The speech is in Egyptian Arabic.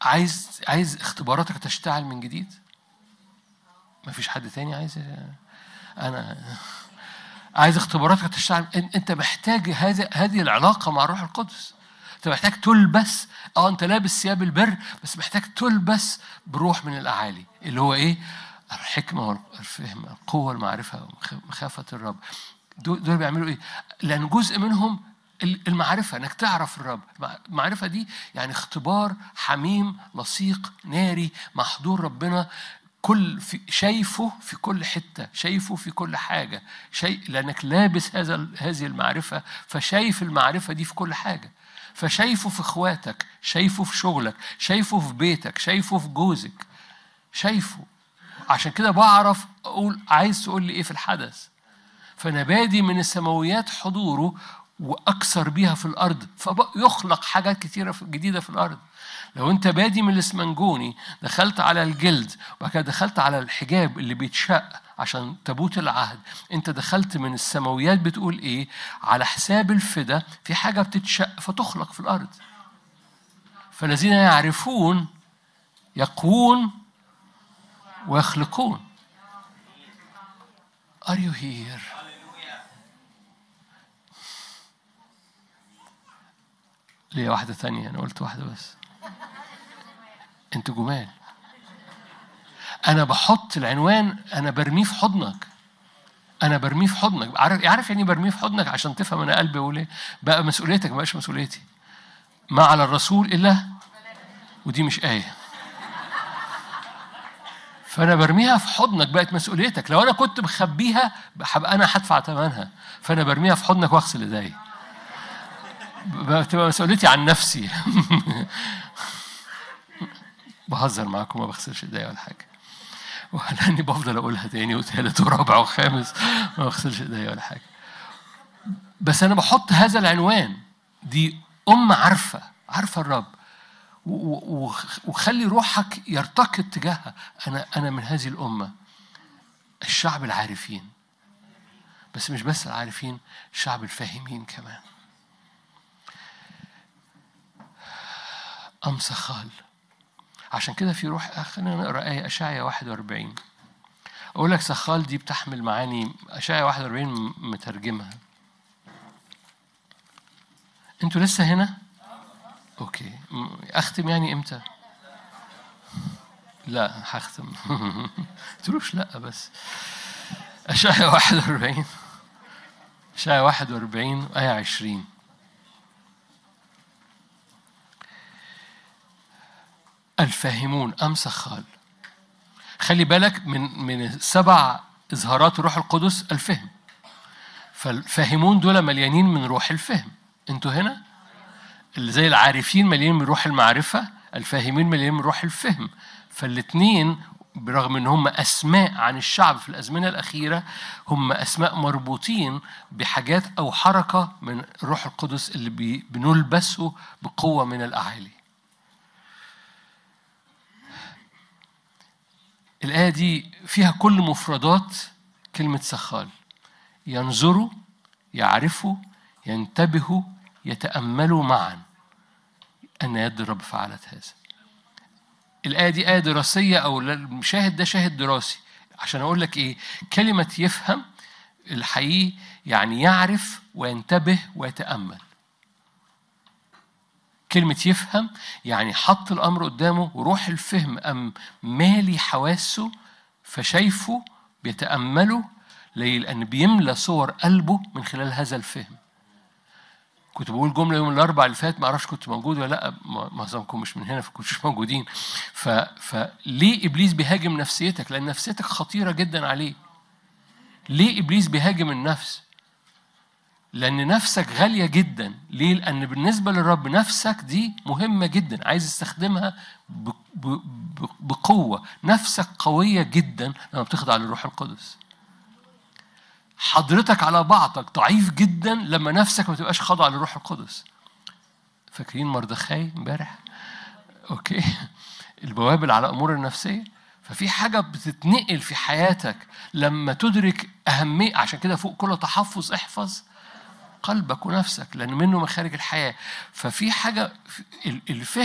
عايز عايز اختباراتك تشتعل من جديد ما فيش حد تاني عايز انا عايز اختباراتك تشتعل انت محتاج هذه هذه العلاقه مع الروح القدس انت محتاج تلبس اه انت لابس ثياب البر بس محتاج تلبس بروح من الاعالي اللي هو ايه الحكمه والفهم القوه المعرفه مخافه الرب دول, دول بيعملوا ايه لان جزء منهم المعرفة انك تعرف الرب المعرفة دي يعني اختبار حميم لصيق ناري مع حضور ربنا كل في شايفه في كل حتة شايفه في كل حاجة شيء لأنك لابس هذا هذه المعرفة فشايف المعرفة دي في كل حاجة فشايفه في اخواتك شايفه في شغلك شايفه في بيتك شايفه في جوزك شايفه عشان كده بعرف اقول عايز تقول لي ايه في الحدث فانا بادي من السماويات حضوره واكثر بيها في الارض فيخلق حاجات كتيره جديده في الارض لو انت بادي من الاسمنجوني دخلت على الجلد وبعد كده دخلت على الحجاب اللي بيتشق عشان تابوت العهد انت دخلت من السماويات بتقول ايه على حساب الفدا في حاجه بتتشق فتخلق في الارض فالذين يعرفون يقوون ويخلقون Are you here? ليا واحدة تانية أنا قلت واحدة بس أنت جمال أنا بحط العنوان أنا برميه في حضنك أنا برميه في حضنك عارف عارف يعني برميه في حضنك عشان تفهم أنا قلبي بقول إيه بقى مسؤوليتك ما بقاش مسؤوليتي ما على الرسول إلا ودي مش آية فأنا برميها في حضنك بقت مسؤوليتك لو أنا كنت مخبيها هبقى أنا هدفع ثمنها فأنا برميها في حضنك وأغسل إيديا بتبقى مسؤوليتي عن نفسي بهزر معاكم ما بغسلش ايديا ولا حاجه ولاني بفضل اقولها تاني وتالت ورابع وخامس ما بغسلش ايديا ولا حاجه بس انا بحط هذا العنوان دي ام عارفه عارفه الرب وخلي روحك يرتقي اتجاهها انا انا من هذه الامه الشعب العارفين بس مش بس العارفين الشعب الفاهمين كمان أم سخال عشان كده في روح خلينا نقرا آية أشعيا 41 أقول لك سخال دي بتحمل معاني أشعيا 41 مترجمها أنتوا لسه هنا؟ أوكي أختم يعني إمتى؟ لا هختم تقولوش لا بس أشعيا 41 أشعيا 41 آية 20 الفاهمون أم سخال خلي بالك من من السبع إظهارات الروح القدس الفهم فالفاهمون دول مليانين من روح الفهم انتوا هنا اللي زي العارفين مليانين من روح المعرفة الفاهمين مليانين من روح الفهم فالاثنين برغم ان هم اسماء عن الشعب في الازمنه الاخيره هم اسماء مربوطين بحاجات او حركه من الروح القدس اللي بنلبسه بقوه من الاعالي الآية دي فيها كل مفردات كلمة سخال ينظروا يعرفوا ينتبهوا يتأملوا معا أن يد الرب فعلت هذا الآية دي آية دراسية أو المشاهد ده شاهد دراسي عشان أقول لك إيه كلمة يفهم الحقيقي يعني يعرف وينتبه ويتأمل كلمة يفهم يعني حط الأمر قدامه وروح الفهم أم مالي حواسه فشايفه بيتأمله ليه؟ لأن بيملى صور قلبه من خلال هذا الفهم كنت بقول جملة يوم الأربع اللي فات ما أعرفش كنت موجود ولا لأ معظمكم مش من هنا فكنتش موجودين ف... فليه إبليس بيهاجم نفسيتك؟ لأن نفسيتك خطيرة جدا عليه ليه إبليس بيهاجم النفس؟ لأن نفسك غالية جدا ليه؟ لأن بالنسبة للرب نفسك دي مهمة جدا عايز يستخدمها بقوة نفسك قوية جدا لما بتخضع للروح القدس حضرتك على بعضك ضعيف جدا لما نفسك ما تبقاش خاضع للروح القدس فاكرين مردخاي امبارح اوكي البوابل على امور النفسيه ففي حاجه بتتنقل في حياتك لما تدرك اهميه عشان كده فوق كل تحفظ احفظ قلبك ونفسك لأن منه مخارج الحياة ففي حاجة الفهم